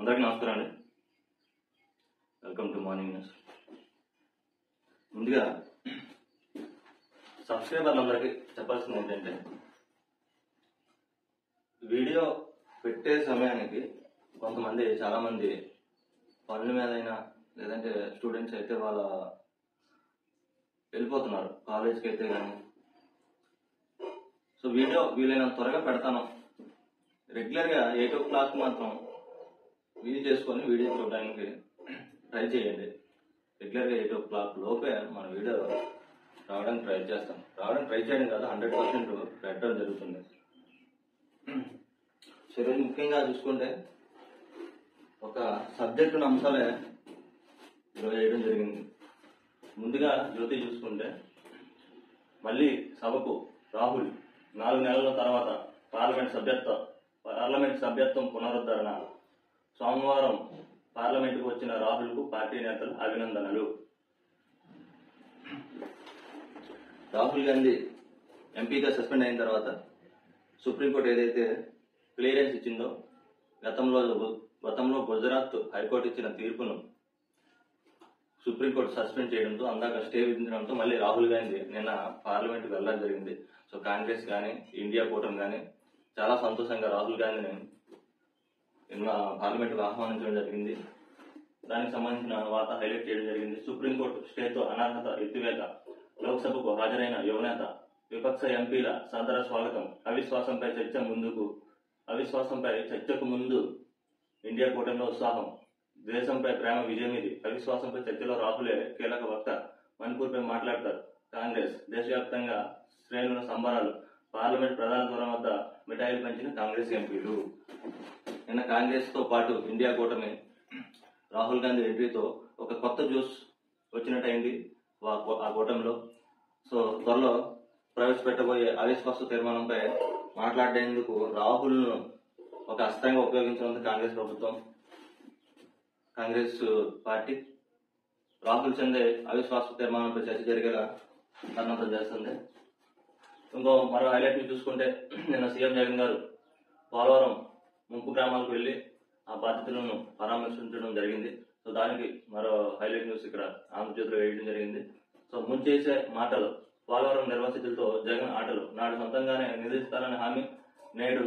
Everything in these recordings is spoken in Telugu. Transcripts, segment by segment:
అందరికీ నమస్కారం అండి వెల్కమ్ టు మార్నింగ్ న్యూస్ ముందుగా సబ్స్క్రైబర్లందరికీ చెప్పాల్సింది ఏంటంటే వీడియో పెట్టే సమయానికి కొంతమంది చాలామంది పనుల మీదైనా లేదంటే స్టూడెంట్స్ అయితే వాళ్ళ వెళ్ళిపోతున్నారు కాలేజ్కి అయితే కానీ సో వీడియో వీలైనంత త్వరగా పెడతాను రెగ్యులర్గా ఎయిట్ ఓ క్లాక్ మాత్రం వీలు చేసుకొని వీడియో చూడడానికి ట్రై చేయండి రెగ్యులర్గా ఎయిట్ ఓ క్లాక్ లోపే మన వీడియో రావడానికి ట్రై చేస్తాం రావడానికి ట్రై చేయడం కాదు హండ్రెడ్ పర్సెంట్ పెట్టడం జరుగుతుంది సో ఈరోజు ముఖ్యంగా చూసుకుంటే ఒక సబ్జెక్టు అంశాలే ఈరోజు వేయడం జరిగింది ముందుగా జ్యోతి చూసుకుంటే మళ్ళీ సభకు రాహుల్ నాలుగు నెలల తర్వాత పార్లమెంట్ సభ్యత్వ పార్లమెంట్ సభ్యత్వం పునరుద్ధరణ సోమవారం పార్లమెంటుకు వచ్చిన రాహుల్కు పార్టీ నేతలు అభినందనలు రాహుల్ గాంధీ ఎంపీగా సస్పెండ్ అయిన తర్వాత సుప్రీంకోర్టు ఏదైతే క్లియరెన్స్ ఇచ్చిందో గతంలో గతంలో గుజరాత్ హైకోర్టు ఇచ్చిన తీర్పును సుప్రీంకోర్టు సస్పెండ్ చేయడంతో అందాక స్టే విధించడంతో మళ్ళీ రాహుల్ గాంధీ నిన్న పార్లమెంట్ వెళ్ళడం జరిగింది సో కాంగ్రెస్ కానీ ఇండియా కూటమి కానీ చాలా సంతోషంగా రాహుల్ గాంధీని నిన్న పార్లమెంట్కు ఆహ్వానించడం జరిగింది దానికి సంబంధించిన వార్త హైలైట్ చేయడం జరిగింది సుప్రీంకోర్టు స్టేతో అనర్హత ఎత్తివేత లోక్సభకు హాజరైన యువనేత విపక్ష ఎంపీల సాదర స్వాగతం అవిశ్వాసంపై చర్చ ముందుకు అవిశ్వాసంపై చర్చకు ముందు ఇండియా కూటమిలో ఉత్సాహం దేశంపై ప్రేమ విజయం ఇది అవిశ్వాసంపై చర్చలో రాహులే కీలక వక్త మణిపూర్పై మాట్లాడతారు కాంగ్రెస్ దేశవ్యాప్తంగా శ్రేణుల సంబరాలు పార్లమెంట్ ప్రధాన దూరం వద్ద మిఠాయిలు పంచిన కాంగ్రెస్ ఎంపీలు నిన్న కాంగ్రెస్ తో పాటు ఇండియా కూటమి రాహుల్ గాంధీ ఎంట్రీతో ఒక కొత్త జ్యూస్ వచ్చినట్టయింది వా- ఆ కూటమిలో సో త్వరలో ప్రవేశపెట్టబోయే అవిశ్వాస తీర్మానంపై మాట్లాడేందుకు రాహుల్ను ఒక అస్త్రంగా ఉపయోగించనుంది కాంగ్రెస్ ప్రభుత్వం కాంగ్రెస్ పార్టీ రాహుల్ చందే అవిశ్వాస తీర్మానంపై చర్చ జరిగేలా సన్నద్ధం చేస్తుంది ఇంకో మరో హైలైట్ ని చూసుకుంటే నిన్న సీఎం జగన్ గారు పోలవరం ముంపు గ్రామాలకు వెళ్లి ఆ బాధితులను పరామర్శించడం జరిగింది సో దానికి మరో హైలైట్ న్యూస్ ఇక్కడ ఆంధ్రజ్యోతిలో వేయడం జరిగింది సో ముంచేసే మాటలు పోలవరం నిర్వాసితులతో జగన్ ఆటలు నాడు సొంతంగానే నిధిస్తారని హామీ నేడు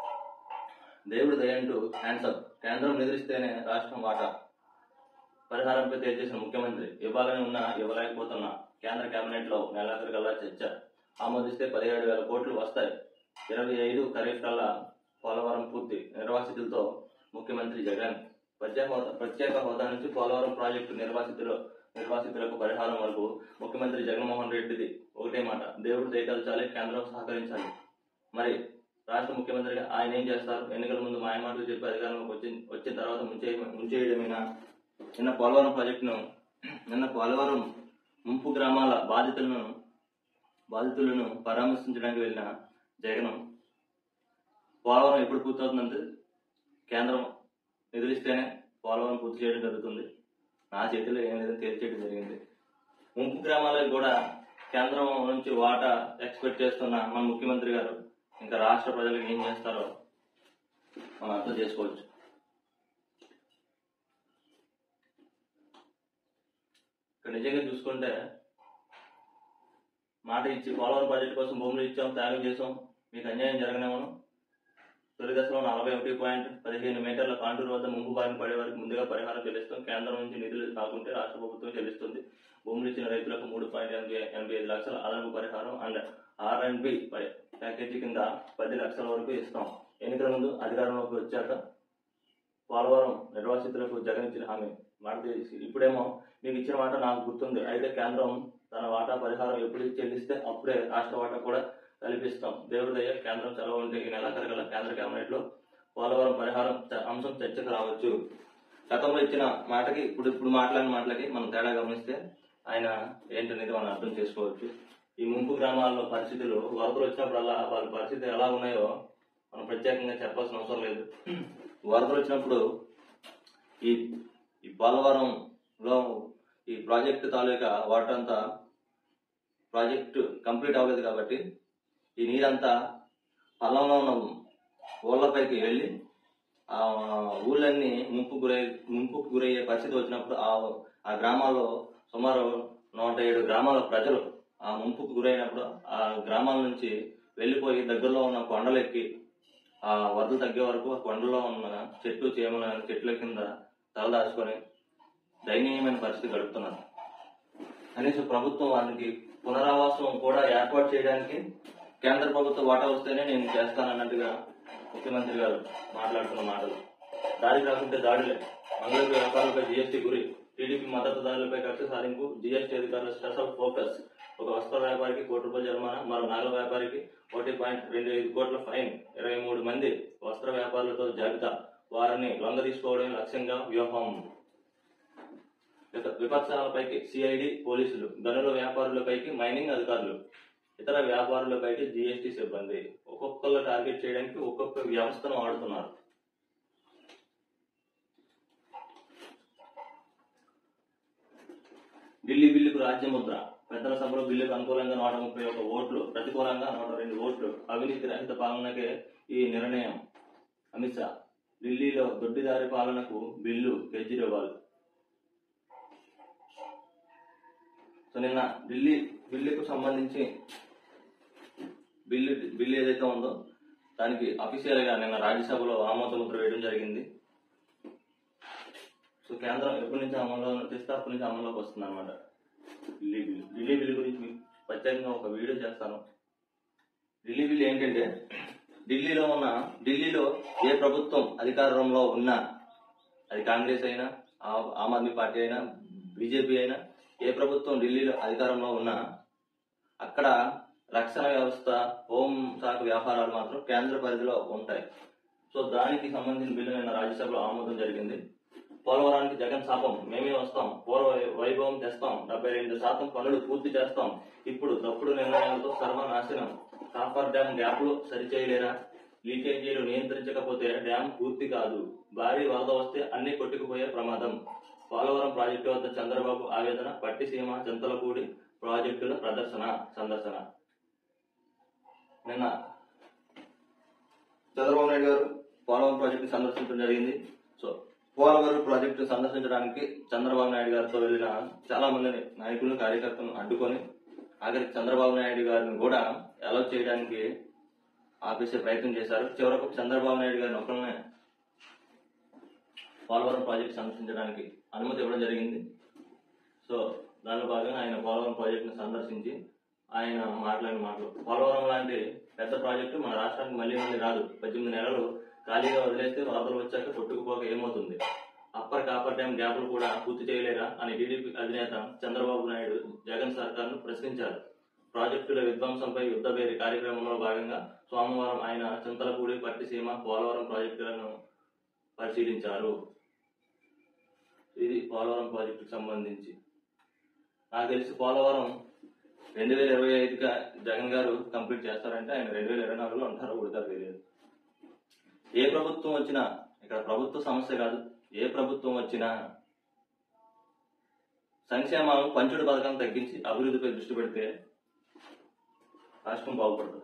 దేవుడు దయంటూ హ్యాండ్సప్ కేంద్రం నిద్రిస్తేనే రాష్ట్రం వాటా పరిహారంపై తేల్చేసిన ముఖ్యమంత్రి ఇవ్వాలని ఉన్నా ఇవ్వలేకపోతున్నా కేంద్ర కేబినెట్ లో నెలాఖరుకల్లా చర్చ ఆమోదిస్తే పదిహేడు వేల కోట్లు వస్తాయి ఇరవై ఐదు ఖరీఫ్ కల్లా పోలవరం పూర్తి నిర్వాసితులతో ముఖ్యమంత్రి జగన్ ప్రత్యేక హోదా ప్రత్యేక హోదా నుంచి పోలవరం ప్రాజెక్టు నిర్వాసితులు నిర్వాసితులకు పరిహారం వరకు ముఖ్యమంత్రి జగన్మోహన్ రెడ్డిది ఒకటే మాట దేవుడు దయతలచాలి కేంద్రం సహకరించాలి మరి రాష్ట్ర ముఖ్యమంత్రిగా ఆయన ఏం చేస్తారు ఎన్నికల ముందు మాయమాటలు చెప్పి అధికారంలోకి వచ్చి వచ్చిన తర్వాత ముంచే ముంచేయడమేనా నిన్న పోలవరం ప్రాజెక్టును నిన్న పోలవరం ముంపు గ్రామాల బాధితులను బాధితులను పరామర్శించడానికి వెళ్ళిన జగన్ పోలవరం ఎప్పుడు పూర్తవుతుందంటే కేంద్రం నిధులిస్తేనే పోలవరం పూర్తి చేయడం జరుగుతుంది నా చేతిలో ఏం లేదని తేల్చేయడం జరిగింది ముంపు గ్రామాలకు కూడా కేంద్రం నుంచి వాటా ఎక్స్పెక్ట్ చేస్తున్న మన ముఖ్యమంత్రి గారు ఇంకా రాష్ట్ర ప్రజలకు ఏం చేస్తారో మనం అర్థం చేసుకోవచ్చు ఇక్కడ నిజంగా చూసుకుంటే మాట ఇచ్చి పోలవరం ప్రాజెక్ట్ కోసం భూములు ఇచ్చాం త్యాగం చేసాం మీకు అన్యాయం జరగనేమను తొలి దశలో నలభై ఒకటి పాయింట్ పదిహేను మీటర్ల కాంటూరు వద్ద ముంపు బారిన పడే వారికి ముందుగా పరిహారం చెల్లిస్తాం కేంద్రం నుంచి నిధులు కాకుంటే రాష్ట్ర ప్రభుత్వం చెల్లిస్తుంది భూములు ఇచ్చిన రైతులకు మూడు పాయింట్ ఎనభై ఎనభై ఐదు లక్షల అదనపు పరిహారం and R and B package కింద పది లక్షల వరకు ఇస్తాం ఎన్నికల ముందు అధికారంలోకి వచ్చాక పోలవరం నిర్వాసితులకు జగన్ ఇచ్చిన హామీ మాట తీసి ఇప్పుడేమో మీకు ఇచ్చిన మాట నాకు గుర్తుంది అయితే కేంద్రం తన వాటా పరిహారం ఎప్పుడు చెల్లిస్తే అప్పుడే రాష్ట్ర వాటా కూడా కల్పిస్తాం దేవుడి దయ కేంద్రం సెలవు ఉంటే ఈ నెలాఖరు గల కేంద్ర కేబినెట్ లో పోలవరం పరిహారం చ- అంశం చర్చకు రావచ్చు గతంలో ఇచ్చిన మాటకి ఇప్పుడు ఇప్పుడు మాట్లాడిన మాటలకి మనం తేడా గమనిస్తే ఆయన ఏంటనేది మనం అర్థం చేసుకోవచ్చు ఈ ముంపు గ్రామాల్లో పరిస్థితులు వరదలు వచ్చినప్పుడల్లా వాళ్ళ పరిస్థితి ఎలా ఉన్నాయో మనం ప్రత్యేకంగా చెప్పాల్సిన అవసరం లేదు వరదలు వచ్చినప్పుడు ఈ ఈ పోలవరంలో ఈ ప్రాజెక్టు తాలూకా వాటర్ అంతా ప్రాజెక్టు కంప్లీట్ అవ్వలేదు కాబట్టి ఈ నీరంతా పొలంలో ఉన్న ఊళ్ళపైకి వెళ్ళి ఆ ఊళ్ళన్నీ ముంపు గురై ముంపుకు గురయ్యే పరిస్థితి వచ్చినప్పుడు ఆ ఆ గ్రామాల్లో సుమారు నూట ఏడు గ్రామాల ప్రజలు ఆ ముంపుకు గురైనప్పుడు ఆ గ్రామాల నుంచి వెళ్ళిపోయి దగ్గరలో ఉన్న కొండలెక్కి ఆ వరదలు తగ్గే వరకు ఆ కొండలో ఉన్న చెట్టు చేమల చెట్ల కింద తలదాచుకొని దయనీయమైన పరిస్థితి గడుపుతున్నారు కనీసం ప్రభుత్వం వారికి పునరావాసం కూడా ఏర్పాటు చేయడానికి కేంద్ర ప్రభుత్వ వాటా వస్తేనే నేను చేస్తానన్నట్టుగా ముఖ్యమంత్రి గారు మాట్లాడుతున్న మాటలు దాడి రాకుంటే దాడులే మంగళూరు వ్యాపారులపై జీఎస్టీ గురి టీడీపీ మద్దతుదారులపై కక్ష సాధింపు జీఎస్టీ అధికారుల స్పెషల్ ఫోకస్ ఒక వస్త్ర వ్యాపారికి కోటి రూపాయల జరిమానా మరో నగల వ్యాపారికి ఒకటి పాయింట్ రెండు ఐదు కోట్ల ఫైన్ ఇరవై మూడు మంది వస్త్ర వ్యాపారులతో జాబితా వారిని లొంగ తీసుకోవడమే లక్ష్యంగా వ్యూహం ఇక విపక్షాలపైకి సిఐడి పోలీసులు గనుల వ్యాపారులపైకి మైనింగ్ అధికారులు ఇతర వ్యాపారులపైకి జీఎస్టీ సిబ్బంది ఒక్కొక్కరు టార్గెట్ చేయడానికి ఒక్కొక్క వ్యవస్థను వాడుతున్నారు ఢిల్లీ బిల్లుకు రాజ్యముద్ర పెద్దల సభలో బిల్లుకు అనుకూలంగా నూట ముప్పై ఒక ఓట్లు ప్రతికూలంగా నూట రెండు ఓట్లు అవినీతి రహిత పాలనకే ఈ నిర్ణయం అమిత్ షా ఢిల్లీలో దొడ్డిదారి పాలనకు బిల్లు కేజ్రీవాల్ సో నిన్న ఢిల్లీ బిల్లుకు సంబంధించి బిల్లు బిల్లు ఏదైతే ఉందో దానికి అఫీషియల్ గా నిన్న రాజ్యసభలో ఆమోద ముద్ర వేయడం జరిగింది సో కేంద్రం ఎప్పటి నుంచి అమల్లో తెస్తే అప్పటి నుంచి అమల్లోకి వస్తుంది అనమాట ఢిల్లీ బిల్లు ఢిల్లీ బిల్లు గురించి మీకు ప్రత్యేకంగా ఒక వీడియో చేస్తాను ఢిల్లీ బిల్లు ఏంటంటే ఢిల్లీలో ఉన్న ఢిల్లీలో ఏ ప్రభుత్వం అధికారంలో ఉన్నా అది కాంగ్రెస్ అయినా ఆ- ఆమ్ ఆద్మీ పార్టీ అయినా బీజేపీ అయినా ఏ ప్రభుత్వం ఢిల్లీలో అధికారంలో ఉన్నా అక్కడ రక్షణ వ్యవస్థ హోం శాఖ వ్యవహారాలు మాత్రం కేంద్ర పరిధిలో ఉంటాయి సో దానికి సంబంధించిన బిల్లు నిన్న రాజ్యసభలో ఆమోదం జరిగింది పోలవరానికి జగన్ శాపం మేమే వస్తాం పూర్వ వై- వైభవం తెస్తాం డెబ్బై రెండు శాతం పనులు పూర్తి చేస్తాం ఇప్పుడు తప్పుడు నిర్ణయాలతో సర్వనాశనం కాఫర్ డ్యాం గ్యాప్లు సరిచేయలేరా లీకేజీలు నియంత్రించకపోతే డ్యాం పూర్తి కాదు భారీ వరద వస్తే అన్ని కొట్టుకుపోయే ప్రమాదం పోలవరం ప్రాజెక్టు వద్ద చంద్రబాబు ఆవేదన పట్టిసీమ చింతలపూడి ప్రాజెక్టుల ప్రదర్శన సందర్శన నిన్న చంద్రబాబు నాయుడు గారు పోలవరం ప్రాజెక్టు సందర్శించడం జరిగింది సో పోలవరం ప్రాజెక్టు సందర్శించడానికి చంద్రబాబు నాయుడు గారితో వెళ్ళిన చాలా మందిని నాయకులు కార్యకర్తలను అడ్డుకొని ఆఖరికి చంద్రబాబు నాయుడు గారిని కూడా అలౌ చేయడానికి ఆపేసే ప్రయత్నం చేశారు చివరకు చంద్రబాబు నాయుడు గారిని ఒకరినే పోలవరం ప్రాజెక్ట్ సందర్శించడానికి అనుమతి ఇవ్వడం జరిగింది సో దానిలో భాగంగా ఆయన పోలవరం ప్రాజెక్టును సందర్శించి ఆయన మాట్లాడిన మాటలు పోలవరం లాంటి పెద్ద ప్రాజెక్టు మన రాష్ట్రానికి మళ్ళీ మళ్ళీ రాదు పద్దెనిమిది నెలలు ఖాళీగా వదిలేస్తే వరదలు వచ్చాక కొట్టుకుపోక ఏమవుతుంది అప్పర్ కాపర్ డ్యాం గ్యాప్లు కూడా పూర్తి చేయలేరా అని టీడీపీ అధినేత చంద్రబాబు నాయుడు జగన్ సర్కార్ను ప్రశ్నించారు ప్రాజెక్టుల విధ్వంసంపై యుద్ధబేరి కార్యక్రమంలో భాగంగా సోమవారం ఆయన చింతలపూడి పట్టిసీమ పోలవరం ప్రాజెక్టులను పరిశీలించారు ఇది పోలవరం ప్రాజెక్టుకు సంబంధించి నాకు తెలిసి పోలవరం రెండు వేల ఇరవై ఐదుగా జగన్ గారు కంప్లీట్ చేస్తారంటే ఆయన రెండు వేల ఇరవై నాలుగులో ఉంటారో ఉడతారు తెలియదు ఏ ప్రభుత్వం వచ్చినా ఇక్కడ ప్రభుత్వ సమస్య కాదు ఏ ప్రభుత్వం వచ్చినా సంక్షేమం పంచుడు పథకం తగ్గించి అభివృద్ధిపై దృష్టి పెడితే రాష్ట్రం బాగుపడుతుంది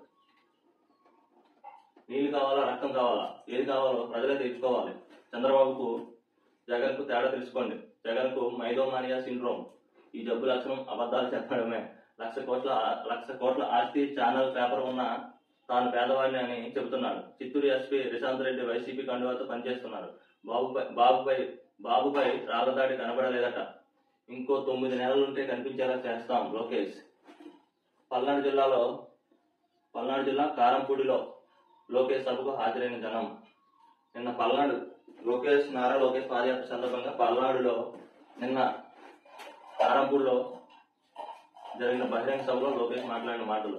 నీళ్ళు కావాలా రక్తం కావాలా ఏది కావాలో ప్రజలే తెచ్చుకోవాలి చంద్రబాబుకు జగన్ కు తేడా తెలుసుకోండి జగన్ కు మైదోమానియా సిండ్రోమ్ ఈ జబ్బు లక్షణం అబద్ధాలు చెప్పడమే లక్ష కోట్ల లక్ష కోట్ల ఆస్తి ఛానల్ పేపర్ ఉన్న తాను పేదవాడిని అని చెబుతున్నాడు చిత్తూరు ఎస్పీ రిశాంత్ రెడ్డి వైసీపీ కండువాతో పనిచేస్తున్నారు బాబుపై బాబుపై బాబుపై రాళ్ళదాడి కనబడలేదట ఇంకో తొమ్మిది నెలలుంటే కనిపించేలా చేస్తాం లోకేష్ పల్నాడు జిల్లాలో పల్నాడు జిల్లా కారంపూడిలో లోకేష్ సభకు హాజరైన జనం నిన్న పల్నాడు లోకేష్ నారా లోకేష్ పాదయాత్ర సందర్భంగా పల్నాడులో నిన్న కారంపూడిలో జరిగిన బహిరంగ సభలో లోకేష్ మాట్లాడిన మాటలు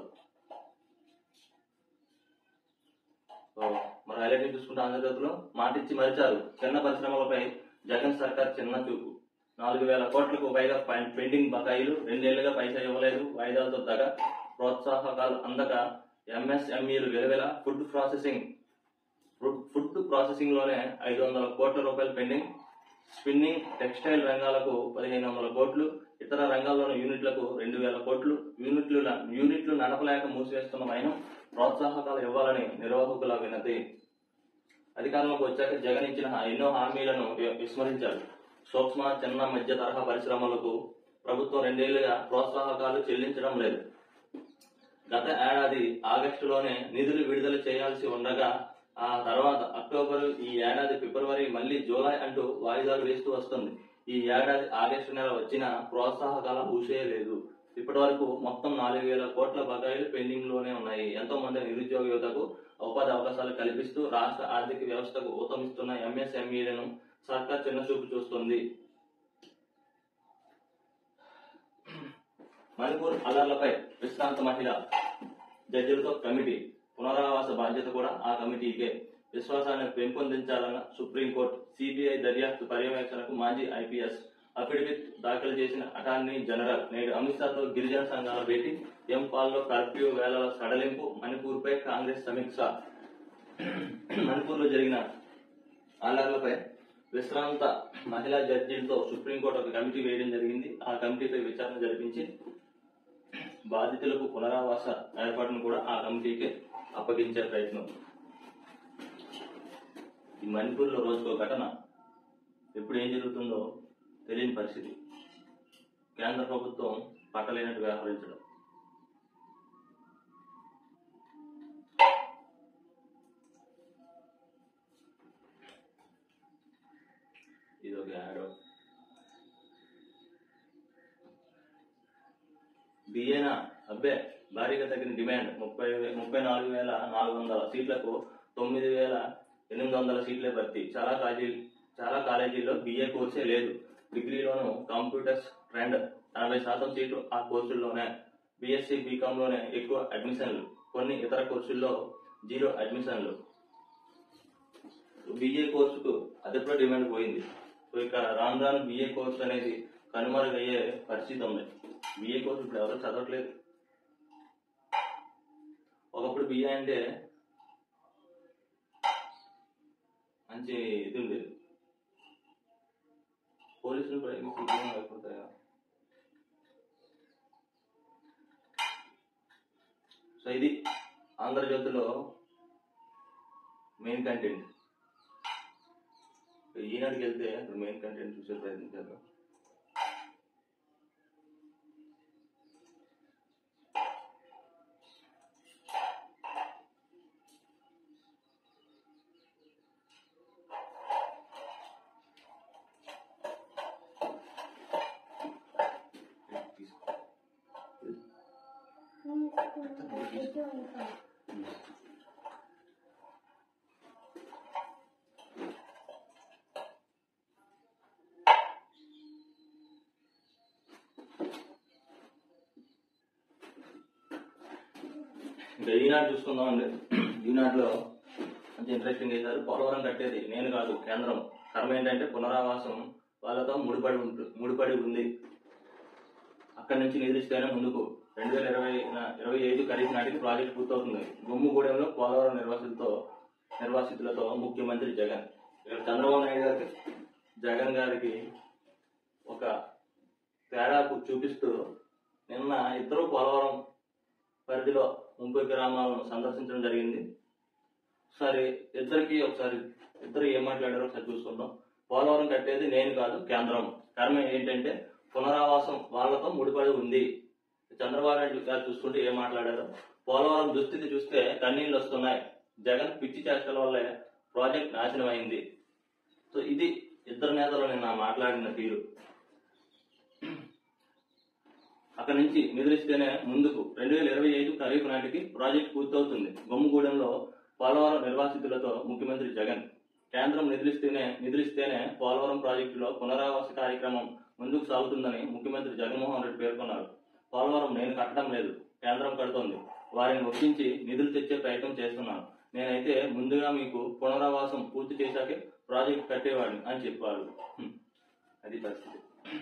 సో, మరి హైలైట్ చూసుకుంటే ఆంధ్రప్రదేశ్లో మాటిచ్చి మరిచారు చిన్న పరిశ్రమలపై జగన్ సర్కార్ చిన్న చూపు నాలుగు వేల కోట్లకు పైగా పెం- పెండింగ్ బకాయిలు రెండేళ్లుగా పైసా ఇవ్వలేదు వాయిదాలతో దగ ప్రోత్సాహకాలు అందక ఎంఎస్ఎంఈలు విలువల food processing food food processing లోనే ఐదు వందల కోట్ల రూపాయలు పెండింగ్ స్పిన్నింగ్ టెక్స్టైల్ రంగాలకు పదిహేను వందల కోట్లు ఇతర రంగాల్లోని యూనిట్లకు రెండు వేల కోట్లు యూనిట్లు యూనిట్లు నడపలేక మూసివేస్తున్న వైనం ప్రోత్సాహకాలు ఇవ్వాలని నిర్వాహకుల వినతి అధికారంలోకి వచ్చాక జగన్ ఇచ్చిన హా- ఎన్నో హామీలను వి- విస్మరించారు సూక్ష్మ చిన్న మధ్య తరహా పరిశ్రమలకు ప్రభుత్వం రెండేళ్లుగా ప్రోత్సాహకాలు చెల్లించడం లేదు గత ఏడాది ఆగస్టులోనే నిధులు విడుదల చేయాల్సి ఉండగా ఆ తర్వాత అక్టోబర్ ఈ ఏడాది ఫిబ్రవరి మళ్ళీ జూలై అంటూ వాయిదాలు వేస్తూ వస్తుంది ఈ ఏడాది ఆగస్టు నెల వచ్చిన ప్రోత్సాహకాల ఊసే లేదు ఇప్పటి వరకు మొత్తం నాలుగు వేల కోట్ల బకాయిలు పెండింగ్ లోనే ఉన్నాయి ఎంతో మంది నిరుద్యోగ యువతకు ఉపాధి అవకాశాలు కల్పిస్తూ రాష్ట్ర ఆర్థిక వ్యవస్థకు ఊతమిస్తున్న ఎంఎస్ఎంఈలను సర్కార్ చిన్నచూపు చూస్తుంది మణిపూర్ అల్లర్లపై విశ్రాంత మహిళ జడ్జిలతో కమిటీ పునరావాస బాధ్యత కూడా ఆ కమిటీకే విశ్వాసాన్ని పెంపొందించాలన్న సుప్రీంకోర్టు సిబిఐ దర్యాప్తు పర్యవేక్షణకు మాజీ ఐపీఎస్ అఫిడవిట్ దాఖలు చేసిన అటార్నీ జనరల్ నేడు అమిత్ షాతో గిరిజన సంఘాల భేటీ ఎంపాల్లో కర్ఫ్యూ వేళల సడలింపు మణిపూర్పై కాంగ్రెస్ సమీక్ష మణిపూర్లో జరిగిన అల్లర్లపై విశ్రాంత మహిళా జడ్జీలతో సుప్రీంకోర్టు ఒక కమిటీ వేయడం జరిగింది ఆ కమిటీపై విచారణ జరిపించి బాధితులకు పునరావాస ఏర్పాటును కూడా ఆ కమిటీకి అప్పగించే ప్రయత్నం ఈ మణిపూర్లో రోజుకో ఘటన ఎప్పుడు ఏం జరుగుతుందో తెలియని పరిస్థితి కేంద్ర ప్రభుత్వం పట్టలేనట్టు వ్యవహరించడం ఇది ఒక యాడ్ బిఏనా అబ్బే భారీగా తగ్గిన డిమాండ్ ముప్పై వే- ముప్పై నాలుగు వేల నాలుగు వందల సీట్లకు తొమ్మిది వేల ఎనిమిది వందల సీట్లే భర్తీ చాలా కాలేజీ చాలా కాలేజీల్లో బిఏ కోర్సే లేదు డిగ్రీలోను కంప్యూటర్స్ ట్రెండ్ ఎనభై శాతం సీట్లు ఆ కోర్సుల్లోనే బీఎస్సీ బీకాంలోనే ఎక్కువ అడ్మిషన్లు కొన్ని ఇతర కోర్సుల్లో జీరో అడ్మిషన్లు బిఏ కోర్సుకు అదిలో డిమాండ్ పోయింది సో ఇక రాను రాను బిఏ కోర్సు అనేది కనుమరుగయ్యే పరిస్థితి ఉంది బిఏ కోర్సు ఇప్పుడు ఎవరు చదవట్లేదు ఒకప్పుడు బిఏ అంటే మంచి ఇది ఉండేది పోలీసులు కూడా ఏమి సిగ్గుగా అయిపోతాయా సో ఇది ఆంధ్రజ్యోతిలో మెయిన్ కంటెంట్ ఈనాటికి వెళ్తే ఇప్పుడు మెయిన్ కంటెంట్ చూసే ప్రయత్నం చేద్దాం ఇంకా ఈనాడు చూసుకుందాం అండి ఈనాడులో మంచి ఇంట్రెస్టింగ్ చేశారు పోలవరం కట్టేది నేను కాదు కేంద్రం కర్మ ఏంటంటే పునరావాసం వాళ్ళతో ముడిపడి ఉంటుంది ముడిపడి ఉంది అక్కడి నుంచి నిధులిస్తేనే ముందుకు రెండు వేల ఇరవై ఇరవై ఐదు ఖరీఫ్ నాటికి ప్రాజెక్ట్ పూర్తవుతుంది గుమ్ముగూడెంలో పోలవరం నిర్వాసితులతో నిర్వాసితులతో ముఖ్యమంత్రి జగన్ ఇక్కడ చంద్రబాబు నాయుడు గారికి జగన్ గారికి ఒక తేడా చూపిస్తూ నిన్న ఇద్దరు పోలవరం పరిధిలో ముంపు గ్రామాలను సందర్శించడం జరిగింది ఒకసారి ఇద్దరికి ఒకసారి ఇద్దరు ఏం మాట్లాడారో ఒకసారి చూసుకుందాం పోలవరం కట్టేది నేను కాదు కేంద్రం కారణం ఏంటంటే పునరావాసం వాళ్ళతో ముడిపడి ఉంది చంద్రబాబు నాయుడు గారు చూసుకుంటే ఏం మాట్లాడారు పోలవరం దుస్థితి చూస్తే కన్నీళ్ళు వస్తున్నాయి జగన్ పిచ్చి చేష్టల వల్లే ప్రాజెక్ట్ నాశనం అయింది సో ఇది ఇద్దరు నేతలు నిన్న మాట్లాడిన తీరు అక్కడి నుంచి నిధులిస్తేనే ముందుకు రెండు వేల ఇరవై ఐదు ఖరీఫ్ నాటికి ప్రాజెక్ట్ పూర్తవుతుంది బొమ్మగూడెంలో పోలవరం నిర్వాసితులతో ముఖ్యమంత్రి జగన్ కేంద్రం నిధులిస్తేనే నిధులిస్తేనే పోలవరం ప్రాజెక్టులో పునరావాస కార్యక్రమం ముందుకు సాగుతుందని ముఖ్యమంత్రి జగన్మోహన్ రెడ్డి పేర్కొన్నారు పోలవరం నేను కట్టడం లేదు కేంద్రం కడుతోంది వారిని ఒప్పించి నిధులు తెచ్చే ప్రయత్నం చేస్తున్నాను నేనైతే ముందుగా మీకు పునరావాసం పూర్తి చేశాకే ప్రాజెక్ట్ కట్టేవాడిని అని చెప్పారు హ్మ్. అది పరిస్థితి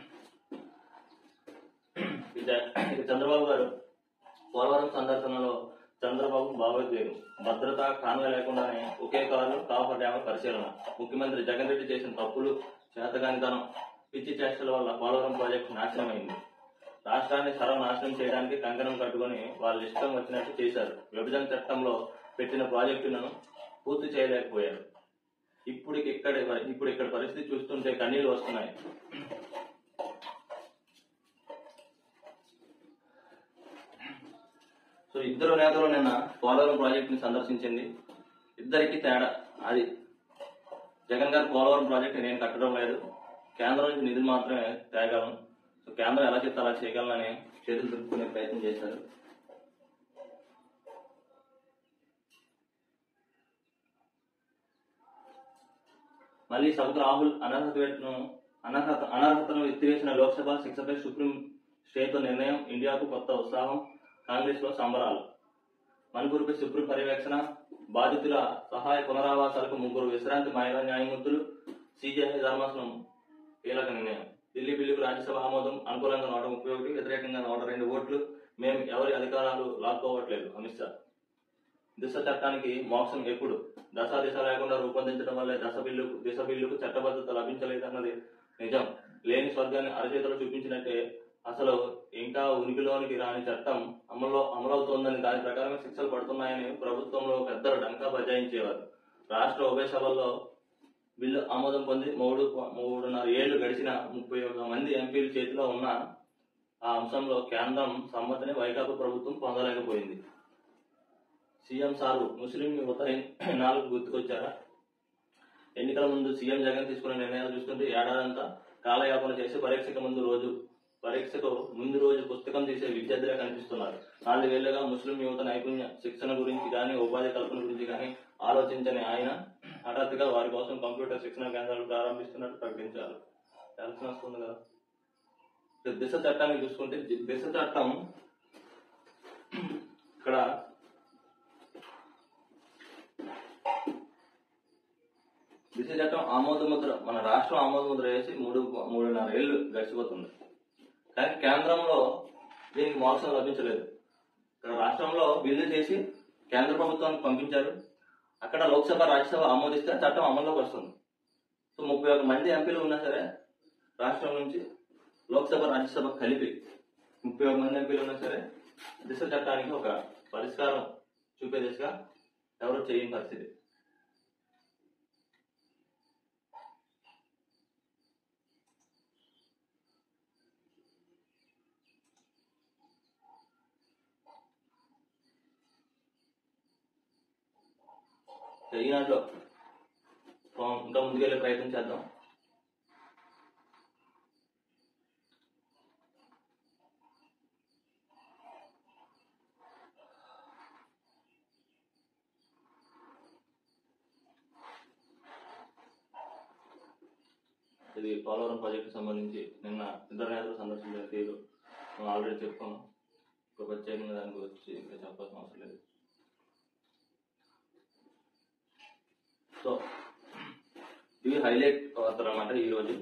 ఇక ఇక చంద్రబాబు గారు పోలవరం సందర్శనలో చంద్రబాబు భావోద్వేగం భద్రత కాన్వే లేకుండానే ఒకే కారులో కాఫర్ డ్యామ పరిశీలన ముఖ్యమంత్రి జగన్ రెడ్డి చేసిన తప్పులు చేతగానితనం పిచ్చి చేష్టల వల్ల పోలవరం ప్రాజెక్టు నాశనమైంది రాష్ట్రాన్ని సర్వనాశనం చేయడానికి కంకణం కట్టుకొని వాళ్ళ ఇష్టం వచ్చినట్టు చేశారు విభజన చట్టంలో పెట్టిన ప్రాజెక్టులను పూర్తి చేయలేకపోయారు ఇప్పుడు ఇక్కడ ఇప్పుడు ఇక్కడ పరిస్థితి చూస్తుంటే కన్నీళ్ళు వస్తున్నాయి సో ఇద్దరు నేతలు నిన్న పోలవరం ప్రాజెక్ట్ ని సందర్శించింది ఇద్దరికి తేడా అది జగన్ గారు పోలవరం ప్రాజెక్ట్ నేను కట్టడం లేదు కేంద్రం నుంచి నిధులు మాత్రమే తేగలను సో కేంద్రం ఎలా చెప్తే అలా చేయగలనని చేతులు దులుపుకునే ప్రయత్నం చేశారు మళ్ళీ సబ్ రాహుల్ అనర్హత వేటును అనర్హత అనర్హతను ఎత్తివేసిన లోక్సభ శిక్షపై సుప్రీం స్టేతో నిర్ణయం ఇండియాకు కొత్త ఉత్సాహం కాంగ్రెస్ లో సంబరాలు మణిపూర్పై సుప్రీం పర్యవేక్షణ బాధితుల సహాయ పునరావాసాలకు ముగ్గురు విశ్రాంతి మహిళా న్యాయమూర్తులు సిజేఐ ధర్మాసనం కీలక నిర్ణయం ఢిల్లీ బిల్లుకు రాజ్యసభ ఆమోదం అనుకూలంగా నూట ముప్పై ఒకటి వ్యతిరేకంగా నూట రెండు ఓట్లు మేము ఎవరి అధికారాలు లాక్కోవట్లేదు అమిత్ షా దిశ చట్టానికి మోక్షం ఎప్పుడు దశ దిశ లేకుండా రూపొందించడం వల్లే దశ బిల్లుకు దిశ బిల్లుకు చట్టబద్ధత లభించలేదన్నది నిజం లేని స్వర్గాన్ని అరచేతిలో చూపించినట్టే అసలు ఇంకా ఉనికిలోనికి రాని చట్టం అమల్లో అమలవుతోందని దాని ప్రకారమే శిక్షలు పడుతున్నాయని ప్రభుత్వంలో పెద్దలు డంకా బజాయించేవారు రాష్ట్ర ఉభయ సభల్లో బిల్లు ఆమోదం పొంది మూడు మూడున్నర ఏళ్లు గడిచిన ముప్పై ఒక మంది ఎంపీల చేతిలో ఉన్న ఆ అంశంలో కేంద్రం సమ్మతిని వైకాపా ప్రభుత్వం పొందలేకపోయింది సీఎం సారు ముస్లిం యువత నాలుగు గుర్తుకొచ్చారా ఎన్నికల ముందు సీఎం జగన్ తీసుకున్న నిర్ణయాలు చూస్తుంటే ఏడాదంతా కాలయాపన చేసి పరీక్షకు ముందు రోజు పరీక్షకు ముందు రోజు పుస్తకం తీసే విద్యార్థులే కనిపిస్తున్నారు నాలుగేళ్లుగా ముస్లిం యువత నైపుణ్య శిక్షణ గురించి కానీ ఉపాధి కల్పన గురించి కానీ ఆలోచించని ఆయన హఠాత్తుగా వారి కోసం కంప్యూటర్ శిక్షణ కేంద్రాలు ప్రారంభిస్తున్నట్టు ప్రకటించారు టెన్షన్ వస్తుంది కదా ఇక దిశ చట్టాన్ని చూసుకుంటే ది- దిశ చట్టం ఇక్కడ దిశ చట్టం ఆమోద ముద్ర మన రాష్ట్రం ఆమోద ముద్ర వేసి మూడు మూడున్నర ఏళ్ళు గడిచిపోతుంది కానీ కేంద్రంలో దీనికి మోక్షం లభించలేదు ఇక్కడ రాష్ట్రంలో బిల్లు చేసి కేంద్ర ప్రభుత్వానికి పంపించారు అక్కడ లోక్సభ రాజ్యసభ ఆమోదిస్తే చట్టం అమల్లోకి వస్తుంది సో ముప్పై ఒక మంది ఎంపీలు ఉన్నా సరే రాష్ట్రం నుంచి లోక్సభ రాజ్యసభ కలిపి ముప్పై ఒక మంది ఎంపీలు ఉన్నా సరే దిశ చట్టానికి ఒక పరిష్కారం చూపే దిశగా ఎవరు చేయని పరిస్థితి ఈ దాంట్లో మనం ఇంకా ముందుకెళ్ళే ప్రయత్నం చేద్దాం ఇది పోలవరం ప్రాజెక్టు సంబంధించి నిన్న ఇద్దరు నేతలు సందర్శించిన తీరు మనం ఆల్రెడీ చెప్పుకున్నాం ఇప్పుడు ప్రత్యేకంగా దాని గురించి ఇంకా చెప్పాల్సిన అవసరం లేదు సో ఇవి హైలైట్ వార్తలు అన్నమాట ఈ రోజు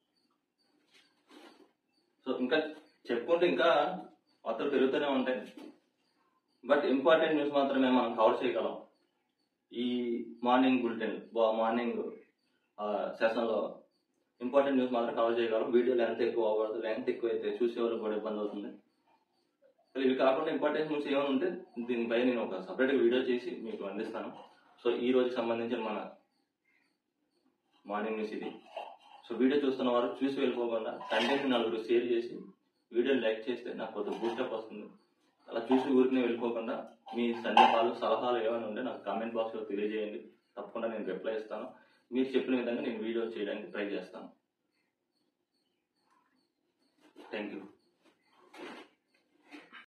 సో ఇంకా చెప్పుకుంటే ఇంకా వార్తలు పెరుగుతూనే ఉంటాయి బట్ ఇంపార్టెంట్ న్యూస్ మాత్రమే మనం కవర్ చేయగలం ఈ మార్నింగ్ బులెటిన్ మార్నింగ్ సెషన్లో ఇంపార్టెంట్ న్యూస్ మాత్రం కవర్ చేయగలం వీడియో లెంత్ ఎక్కువ అవ్వదు లెంత్ ఎక్కువ అయితే చూసేవాళ్ళకి కూడా ఇబ్బంది అవుతుంది అసలు ఇవి కాకుండా ఇంపార్టెంట్ న్యూస్ ఏమైనా ఉంటే దీనిపై నేను ఒక సపరేట్ వీడియో చేసి మీకు అందిస్తాను సో ఈ రోజుకి సంబంధించిన మన మార్నింగ్ న్యూస్ ఇది సో వీడియో చూస్తున్న వారు చూసి వెళ్ళిపోకుండా కంటెంట్ నలుగురు షేర్ చేసి వీడియోని లైక్ చేస్తే నాకు కొంత బూస్టప్ వస్తుంది అలా చూసి ఊరికనే వెళ్ళిపోకుండా మీ సందేహాలు సలహాలు ఏమైనా ఉంటే నాకు కామెంట్ బాక్స్లో తెలియజేయండి తప్పకుండా నేను రిప్లై ఇస్తాను మీరు చెప్పిన విధంగా నేను వీడియో చేయడానికి ట్రై చేస్తాను థ్యాంక్ యూ